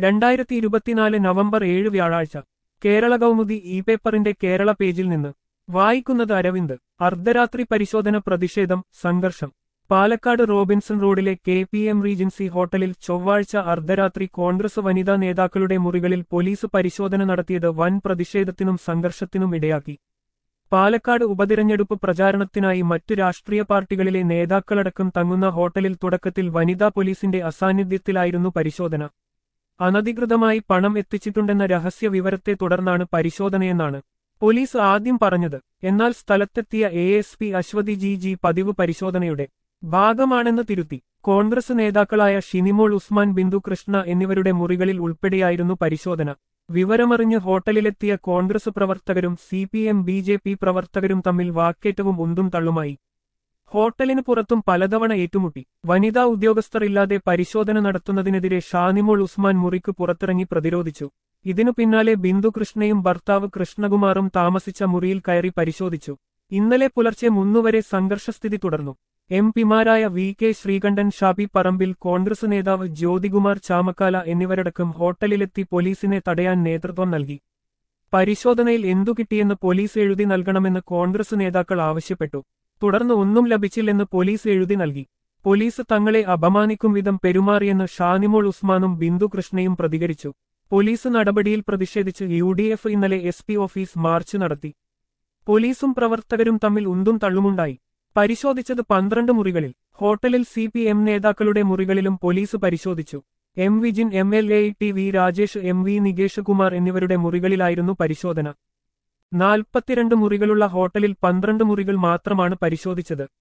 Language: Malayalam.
രണ്ടായിരത്തി ഇരുപത്തിനാല് നവംബർ ഏഴ് വ്യാഴാഴ്ച കേരള കൗമുദി ഇ പേപ്പറിന്റെ കേരള പേജിൽ നിന്ന് വായിക്കുന്നത് അരവിന്ദ് അർദ്ധരാത്രി പരിശോധന പ്രതിഷേധം സംഘർഷം പാലക്കാട് റോബിൻസൺ റോഡിലെ കെ പി എം റീജൻസി ഹോട്ടലിൽ ചൊവ്വാഴ്ച അർദ്ധരാത്രി കോൺഗ്രസ് വനിതാ നേതാക്കളുടെ മുറികളിൽ പോലീസ് പരിശോധന നടത്തിയത് വൻ പ്രതിഷേധത്തിനും സംഘർഷത്തിനും ഇടയാക്കി പാലക്കാട് ഉപതിരഞ്ഞെടുപ്പ് പ്രചാരണത്തിനായി മറ്റു രാഷ്ട്രീയ പാർട്ടികളിലെ നേതാക്കളടക്കം തങ്ങുന്ന ഹോട്ടലിൽ തുടക്കത്തിൽ വനിതാ പോലീസിന്റെ അസാന്നിധ്യത്തിലായിരുന്നു പരിശോധന അനധികൃതമായി പണം എത്തിച്ചിട്ടുണ്ടെന്ന രഹസ്യ വിവരത്തെ തുടർന്നാണ് പരിശോധനയെന്നാണ് പോലീസ് ആദ്യം പറഞ്ഞത് എന്നാൽ സ്ഥലത്തെത്തിയ A S P Aswathy G G പതിവ് പരിശോധനയുടെ ഭാഗമാണെന്ന് തിരുത്തി കോൺഗ്രസ് നേതാക്കളായ ഷിനിമോൾ ഉസ്മാൻ ബിന്ദു കൃഷ്ണ എന്നിവരുടെ മുറികളിൽ ഉൾപ്പെടെയായിരുന്നു പരിശോധന വിവരമറിഞ്ഞ് ഹോട്ടലിലെത്തിയ കോൺഗ്രസ് പ്രവർത്തകരും C P M B J P പ്രവർത്തകരും തമ്മിൽ വാക്കേറ്റവും ഉന്തും തള്ളുമായി ഹോട്ടലിന് പുറത്തും പലതവണ ഏറ്റുമുട്ടി വനിതാ ഉദ്യോഗസ്ഥരില്ലാതെ പരിശോധന നടത്തുന്നതിനെതിരെ ഷാനിമോൾ ഉസ്മാൻ മുറിക്ക് പുറത്തിറങ്ങി പ്രതിരോധിച്ചു ഇതിനു പിന്നാലെ ബിന്ദു കൃഷ്ണയും ഭർത്താവ് കൃഷ്ണകുമാറും താമസിച്ച മുറിയിൽ കയറി പരിശോധിച്ചു ഇന്നലെ പുലർച്ചെ മൂന്നുവരെ സംഘർഷസ്ഥിതി തുടർന്നു എം പിമാരായ V K Sreekandan Shabi Parambil Congress നേതാവ് ജ്യോതികുമാർ ചാമക്കാല എന്നിവരടക്കം ഹോട്ടലിലെത്തി പോലീസിനെ തടയാൻ നേതൃത്വം നൽകി പരിശോധനയിൽ എന്തു കിട്ടിയെന്ന് പോലീസ് എഴുതി നൽകണമെന്ന് കോൺഗ്രസ് നേതാക്കൾ ആവശ്യപ്പെട്ടു തുടർന്ന് ഒന്നും ലഭിച്ചില്ലെന്ന് പോലീസ് എഴുതി നൽകി പോലീസ് തങ്ങളെ അപമാനിക്കും വിധം പെരുമാറിയെന്ന് ഷാനിമോൾ ഉസ്മാനും ബിന്ദു കൃഷ്ണയും പ്രതികരിച്ചു പോലീസ് നടപടിയിൽ പ്രതിഷേധിച്ച് യു ഡി എഫ് ഇന്നലെ എസ് പി ഓഫീസ് മാർച്ച് നടത്തി പോലീസും പ്രവർത്തകരും തമ്മിൽ ഉന്തും തള്ളുമുണ്ടായി പരിശോധിച്ചത് പന്ത്രണ്ട് മുറികളിൽ ഹോട്ടലിൽ സി പി എം നേതാക്കളുടെ മുറികളിലും പോലീസ് പരിശോധിച്ചു M Vijin M L A T V Rajesh M V Nikesh Kumar എന്നിവരുടെ മുറികളിലായിരുന്നു പരിശോധന നാൽപ്പത്തിരണ്ട് മുറികളുള്ള ഹോട്ടലിൽ പന്ത്രണ്ട് മുറികൾ മാത്രമാണ് പരിശോധിച്ചത്